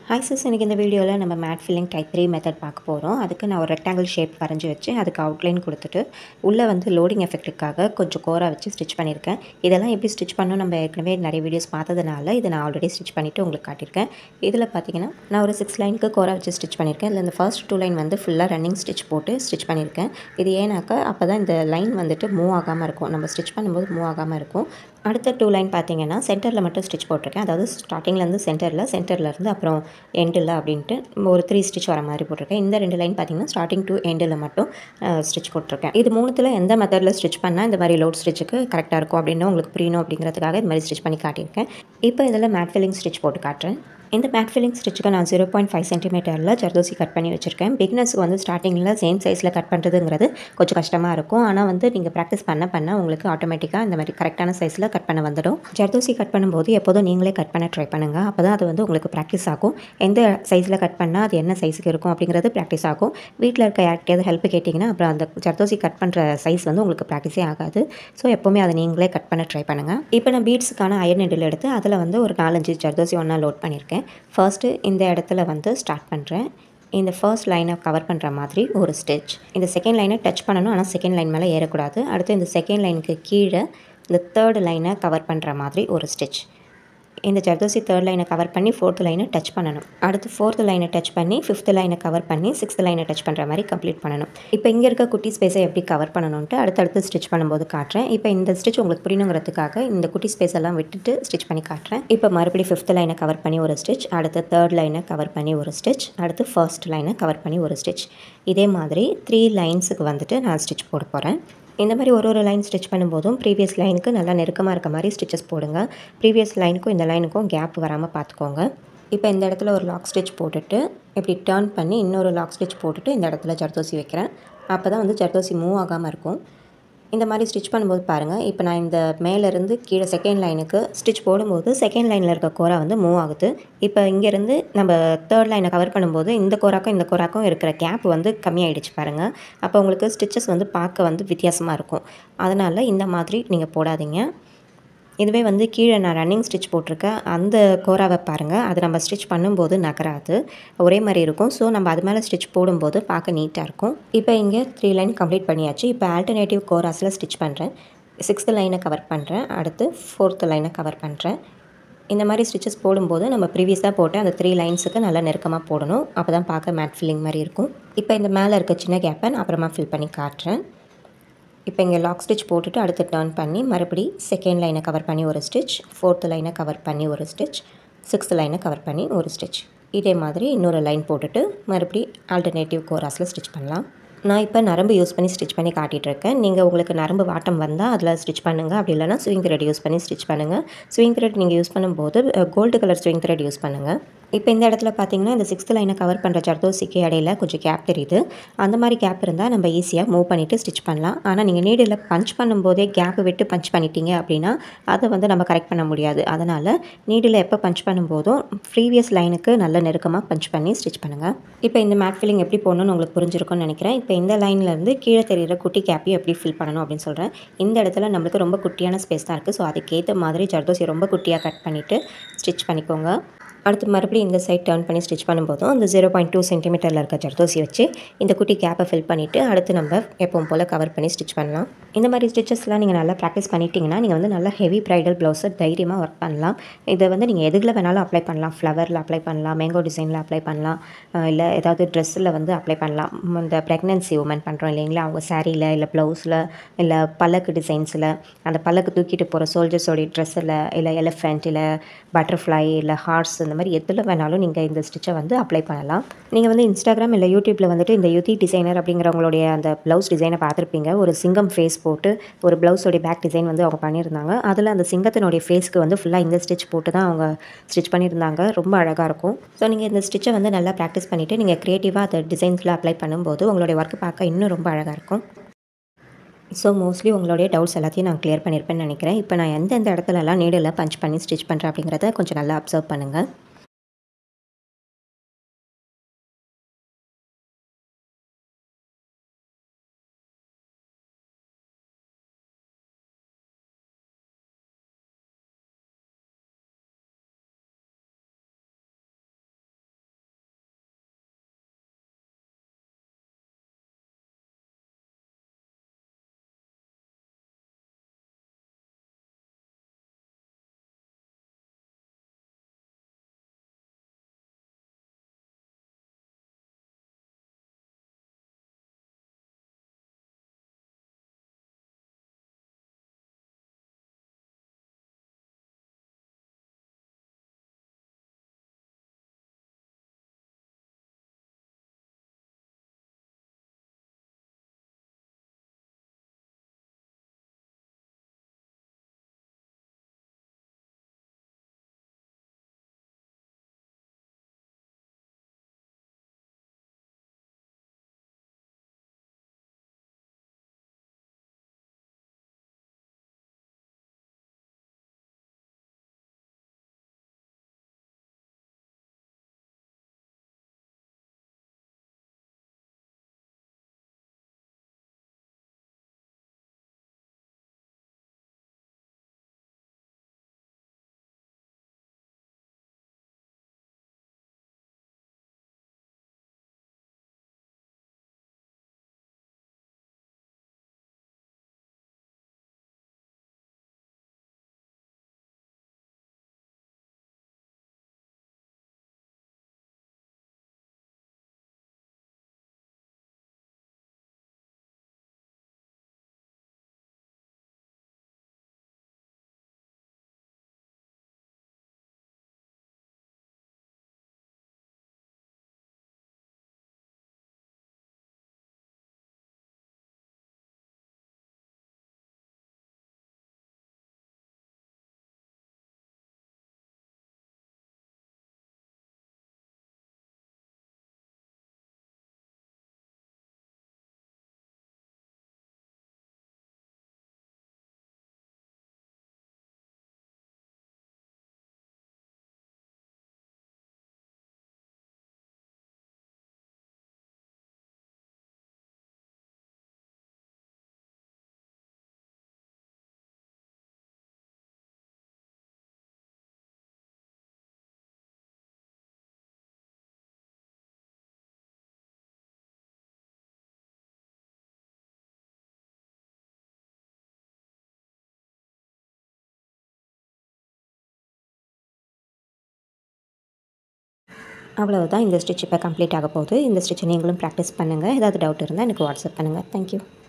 hi sis இன்றைக்கி இந்த வீடியோவில் நம்ம mat filling type three method பார்க்க போகிறோம் அதுக்கு நான் ஒரு ரெக்டாங்கிள் ஷேப் வரைஞ்சி வச்சு அதுக்கு அவுட்லைன் கொடுத்துட்டு உள்ளே வந்து லோடிங் எஃபெக்ட்டுக்காக கொஞ்சம் கோரா வச்சு ஸ்டிச் பண்ணியிருக்கேன் இதெல்லாம் எப்படி ஸ்டிச் பண்ணணும் நம்ம ஏற்கனவே நிறைய வீடியோஸ் பார்த்ததுனால இதை நான் ஆல்ரெடி ஸ்டிச் பண்ணிவிட்டு உங்களுக்கு காட்டியிருக்கேன் இதில் பார்த்தீங்கன்னா நான் ஒரு சிக்ஸ் லைனுக்கு கோரா வச்சு ஸ்டிச் பண்ணியிருக்கேன் இதில் இந்த ஃபர்ஸ்ட் டூ லைன் வந்து ஃபுல்லாக ரன்னிங் ஸ்டிச் போட்டு ஸ்டிச் பண்ணியிருக்கேன் இது ஏன்னாக்கா அப்போ தான் இந்த லைன் வந்துட்டு மூவ் ஆகாமல் இருக்கும் நம்ம ஸ்டிச் பண்ணும்போது மூவ் ஆகாமல் இருக்கும் அடுத்த டூ லைன் பார்த்தீங்கன்னா சென்டரில் மட்டும் ஸ்டிச் போட்டிருக்கேன் அதாவது ஸ்டார்டிங்லேருந்து சென்டரில் சென்டர்லேருந்து அப்புறம் எண்டில் அப்படின்ட்டு ஒரு த்ரீ ஸ்டிச் வர மாதிரி போட்டிருக்கேன் இந்த ரெண்டு லைன் பார்த்தீங்கன்னா ஸ்டார்டிங் டு எண்டில் மட்டும் ஸ்டிச் போட்டிருக்கேன் இது மூணுத்தில் எந்த மெத்தடில் ஸ்டிச் பண்ணால் இந்த மாதிரி லோட் ஸ்டிச்சுக்கு கரெக்டாக இருக்கும் அப்படின்னு உங்களுக்கு புரியணும் அப்படிங்கிறதுக்காக இந்த மாதிரி ஸ்டிச் பண்ணி காட்டியிருக்கேன் இப்போ இதில் மேட் ஃபில்லிங் ஸ்டிச் போட்டு காட்டுறேன் இந்த மேட் ஃபில்லிங் ஸ்டிச்சுக்கு நான் ஜீரோ பாயிண்ட் ஃபைவ் சென்டிமீட்டரில் ஜர்தோசி கட் பண்ணி வச்சுருக்கேன் பிகினர்ஸ்க்கு வந்து ஸ்டார்டிங்கில் சேம் சைஸில் கட் பண்ணுறதுங்கிறது கொஞ்சம் கஷ்டமாக இருக்கும் ஆனால் வந்து நீங்கள் ப்ராக்டிஸ் பண்ண பண்ண உங்களுக்கு ஆட்டோமேட்டிக்காக இந்த மாதிரி கரெக்டான சைஸில் கட் பண்ண வந்துடும் ஜர்தோசி கட் பண்ணும்போது எப்போதும் நீங்களே கட் பண்ண ட்ரை பண்ணுங்கள் அப்போ தான் அது வந்து உங்களுக்கு ப்ராக்டிஸ் ஆகும் எந்த சைஸில் கட் பண்ணால் அது என்ன சைஸுக்கு இருக்கும் அப்படிங்கிறது ப்ராக்டிஸ் ஆகும் வீட்டில் இருக்க யார்கிட்டயாவது ஹெல்ப் கேட்டிங்கன்னா அப்புறம் அந்த ஜர்தோசி கட் பண்ணுற சைஸ் வந்து உங்களுக்கு ப்ராக்டிஸே ஆகாது ஸோ எப்போவுமே அதை நீங்களே கட் பண்ண ட்ரை பண்ணுங்கள் இப்போ நான் பீட்ஸுக்கான அயர் நெடில் எடுத்து அதில் வந்து ஒரு நாலஞ்சு ஜர்தோசி ஒன்றா லோட் பண்ணியிருக்கேன் ஃபர்ஸ்ட்டு இந்த இடத்துல வந்து ஸ்டார்ட் பண்ணுறேன் இந்த ஃபர்ஸ்ட் லைனை கவர் பண்ணுற மாதிரி ஒரு ஸ்டிச் இந்த செகண்ட் லைனை டச் பண்ணணும் ஆனால் செகண்ட் லைன் மேலே ஏறக்கூடாது அடுத்து இந்த செகண்ட் லைனுக்கு கீழே இந்த தேர்ட் லைனை கவர் பண்ணுற மாதிரி ஒரு ஸ்டிச் இந்த ஜர்தோசி தேர்ட் லைனை கவர் பண்ணி ஃபோர்த் லைனை டச் பண்ணணும் அடுத்து ஃபோர்த் லைனை டச் பண்ணி ஃபிஃப்த் லைனை கவர் பண்ணி சிக்ஸ்த் லைனை டச் பண்ணுற மாதிரி கம்ப்ளீட் பண்ணணும் இப்போ இங்கே இருக்க குட்டி ஸ்பேஸை எப்படி கவர் பண்ணணுன்ட்டு அடுத்தடுத்து ஸ்டிச் பண்ணும்போது காட்டுறேன் இப்போ இந்த ஸ்டிச் உங்களுக்கு புரியணுங்கிறதுக்காக இந்த குட்டி ஸ்பேஸ் எல்லாம் விட்டுட்டு ஸ்டிச் பண்ணி காட்டுறேன் இப்போ மறுபடியும் ஃபிஃப்த் லைனை கவர் பண்ணி ஒரு ஸ்டிச் அடுத்து தேர்ட் லைனை கவர் பண்ணி ஒரு ஸ்டிச் அடுத்து ஃபர்ஸ்ட் லைனை கவர் பண்ணி ஒரு ஸ்டிச் இதே மாதிரி த்ரீ லைன்ஸுக்கு வந்துட்டு நான் ஸ்டிச் போட போகிறேன் இந்த மாதிரி ஒரு ஒரு லைன் ஸ்டிச் பண்ணும்போதும் ப்ரீவியஸ் லைனுக்கு நல்லா நெருக்கமாக இருக்க மாதிரி ஸ்டிச்சஸ் போடுங்க ப்ரீவியஸ் லைனுக்கும் இந்த லைனுக்கும் கேப் வராமல் பார்த்துக்கோங்க இப்போ இந்த இடத்துல ஒரு லாக் ஸ்டிச் போட்டுட்டு இப்படி டேர்ன் பண்ணி இன்னொரு லாக் ஸ்டிச் போட்டுட்டு இந்த இடத்துல ஜர்தோசி வைக்கிறேன் அப்போ தான் வந்து ஜர்தோசி மூவ் ஆகாமல் இருக்கும் இந்த மாதிரி ஸ்டிச் பண்ணும்போது பாருங்கள் இப்போ நான் இந்த மேலேருந்து கீழே செகண்ட் லைனுக்கு ஸ்டிச் போடும்போது செகண்ட் லைனில் இருக்க கோரா வந்து மூவ் ஆகுது இப்போ இங்கேருந்து நம்ம தேர்ட் லைனை கவர் பண்ணும்போது இந்த கோராக்கும் இந்த கோராக்கும் இருக்கிற கேப் வந்து கம்மியாயிடுச்சு பாருங்கள் அப்போ உங்களுக்கு ஸ்டிச்சஸ் வந்து பார்க்க வந்து வித்தியாசமாக இருக்கும் அதனால் இந்த மாதிரி நீங்கள் போடாதீங்க இதுவே வந்து கீழே நான் ரன்னிங் ஸ்டிச் போட்டிருக்கேன் அந்த கோராவை பாருங்கள் அது நம்ம ஸ்டிச் பண்ணும்போது நகராது ஒரே மாதிரி இருக்கும் ஸோ நம்ம அது மேலே ஸ்டிச் போடும்போது பார்க்க நீட்டாக இருக்கும் இப்போ இங்கே த்ரீ லைன் கம்ப்ளீட் பண்ணியாச்சு இப்போ ஆல்டர்னேட்டிவ் கோராஸில் ஸ்டிச் பண்ணுறேன் சிக்ஸ்த்து லைனை கவர் பண்ணுறேன் அடுத்து ஃபோர்த்து லைனை கவர் பண்ணுறேன் இந்த மாதிரி ஸ்டிச்சஸ் போடும்போது நம்ம ப்ரீவியஸாக போட்டு அந்த த்ரீ லைன்ஸுக்கு நல்லா நெருக்கமாக போடணும் அப்போ தான் பார்க்க மேட் ஃபில்லிங் மாதிரி இருக்கும் இப்போ இந்த மேலே இருக்க சின்ன கேப்பை நான் அப்புறமா ஃபில் பண்ணி காட்டுறேன் இப்போ இங்கே லாக் ஸ்டிச் போட்டுட்டு அடுத்து டர்ன் பண்ணி மறுபடி செகண்ட் லைனை கவர் பண்ணி ஒரு ஸ்டிச் ஃபோர்த்து லைனை கவர் பண்ணி ஒரு ஸ்டிச் சிக்ஸ்த் லைனை கவர் பண்ணி ஒரு ஸ்டிச் இதே மாதிரி இன்னொரு லைன் போட்டுட்டு மறுபடி ஆல்டர்னேட்டிவ் கோராஸில் ஸ்டிச் பண்ணலாம் நான் இப்போ நரம்பு யூஸ் பண்ணி ஸ்டிச் பண்ணி காட்டிகிட்ருக்கேன் நீங்கள் உங்களுக்கு நரம்பு வாட்டம் வந்தால் அதில் ஸ்டிச் பண்ணுங்கள் அப்படி இல்லைனா ஸ்விங் த்ரெட் யூஸ் பண்ணி ஸ்டிச் பண்ணுங்கள் ஸ்விங் த்ரெட் நீங்கள் யூஸ் பண்ணும்போது gold colour swing thread use பண்ணுங்கள் இப்போ இந்த இடத்துல பார்த்தீங்கன்னா இந்த சிக்ஸ்த் லைனை கவர் பண்ணுற ஜர்தோசிக்கு இடையில கொஞ்சம் கேப் தெரியுது அந்த மாதிரி கேப் இருந்தால் நம்ம ஈஸியாக மூவ் பண்ணிவிட்டு ஸ்டிச் பண்ணலாம் ஆனால் நீங்கள் நீடில் பஞ்ச் பண்ணும்போதே கேப் விட்டு பஞ்ச் பண்ணிட்டீங்க அப்படின்னா அதை வந்து நம்ம கரெக்ட் பண்ண முடியாது அதனால் நீடில் எப்போ பஞ்ச் பண்ணும்போதும் ப்ரீவியஸ் லைனுக்கு நல்ல நெருக்கமாக பஞ்ச் பண்ணி ஸ்டிச் பண்ணுங்கள் இப்போ இந்த மேட் ஃபில்லிங் எப்படி போடணும்னு உங்களுக்கு புரிஞ்சிருக்கும்னு நினைக்கிறேன் இப்போ இந்த லைன்லேருந்து கீழே தெரிகிற குட்டி கேப்பையும் எப்படி ஃபில் பண்ணணும் அப்படின்னு சொல்கிறேன் இந்த இடத்துல நம்மளுக்கு ரொம்ப குட்டியான ஸ்பேஸ் தான் இருக்குது ஸோ அதுக்கேற்ற மாதிரி ஜர்தோசி ரொம்ப குட்டியாக கட் பண்ணிவிட்டு ஸ்டிச் பண்ணிக்கோங்க அடுத்து மறுபடியும் இந்த சைட் டர்ன் பண்ணி ஸ்டிச் பண்ணும்போதும் அந்த ஜீரோ பாயிண்ட் டூ சென்டிமீட்டரில் இருக்க ஜர்தோசி வச்சு இந்த குட்டி கேப்பை ஃபில் பண்ணிவிட்டு அடுத்து நம்ம எப்பவும் போல் கவர் பண்ணி ஸ்டிச் பண்ணலாம் இந்த மாதிரி ஸ்டிச்சஸ்லாம் நீங்கள் நல்லா ப்ராக்டிஸ் பண்ணிட்டீங்கன்னா நீங்கள் வந்து நல்லா ஹெவி ப்ரைடல் ப்ளவுஸை தைரியமாக ஒர்க் பண்ணலாம் இதை வந்து நீங்கள் எதுல வேணாலும் அப்ளை பண்ணலாம் ஃப்ளவரில் அப்ளை பண்ணலாம் மேங்கோ டிசைனில் அப்ளை பண்ணலாம் இல்லை ஏதாவது ட்ரெஸ்ஸில் வந்து அப்ளை பண்ணலாம் இந்த ப்ரெக்னென்சி உமன் பண்ணுறோம் இல்லைங்களா அவங்க சாரியில் இல்லை ப்ளவுஸில் இல்லை பல்லக்கு டிசைன்ஸில் அந்த பல்லக்கு தூக்கிட்டு போகிற சோல்ஜர்ஸோடைய ட்ரெஸ்ஸில் இல்லை எலிஃபெண்ட் இல்லை பட்டர்ஃப்ளை இல்லை ஹார்ஸ் இந்த மாதிரி எதில் வேணாலும் நீங்கள் இந்த ஸ்டிச்சை வந்து அப்ளை பண்ணலாம் நீங்கள் வந்து இன்ஸ்டாகிராம் இல்லை யூடியூப்பில் வந்துட்டு இந்த யுதி டிசைனர் அப்படிங்கிறவங்களுடைய அந்த ப்ளவுஸ் டிசைனை பார்த்துருப்பீங்க ஒரு சிங்கம் ஃபேஸ் போட்டு ஒரு ப்ளவுஸோடைய பேக் டிசைன் வந்து அவங்க பண்ணியிருந்தாங்க அதில் அந்த சிங்கத்தினுடைய ஃபேஸ்க்கு வந்து ஃபுல்லாக இந்த ஸ்டிச் போட்டு தான் அவங்க ஸ்டிச் பண்ணியிருந்தாங்க ரொம்ப அழகாக இருக்கும் ஸோ நீங்கள் இந்த ஸ்டிச்சை வந்து நல்லா ப்ராக்டிஸ் பண்ணிவிட்டு நீங்கள் க்ரியேட்டிவாக அந்த டிசைன்ஸில் அப்ளை பண்ணும்போது உங்களுடைய ஒர்க் பார்க்க இன்னும் ரொம்ப அழகாக இருக்கும் ஸோ மோஸ்ட்லி உங்களுடைய டவுட்ஸ் எல்லாத்தையும் நான் கிளியர் பண்ணியிருப்பேன்னு நினைக்கிறேன் இப்போ நான் எந்தெந்த இடத்துலலாம் நீடில் பஞ்ச் பண்ணி ஸ்டிச் பண்ணுறேன் அப்படிங்கிறத கொஞ்சம் நல்லா அப்சர்வ் பண்ணுங்கள் அவ்வளவுதான் இந்த ஸ்டிச் இப்போ கம்ப்ளீட் ஆக போகுது இந்த ஸ்டிச்சை நீங்களும் ப்ராக்டிஸ் பண்ணுங்கள் ஏதாவது டவுட் இருந்தால் எனக்கு வாட்ஸ்அப் பண்ணுங்கள் தேங்க்யூ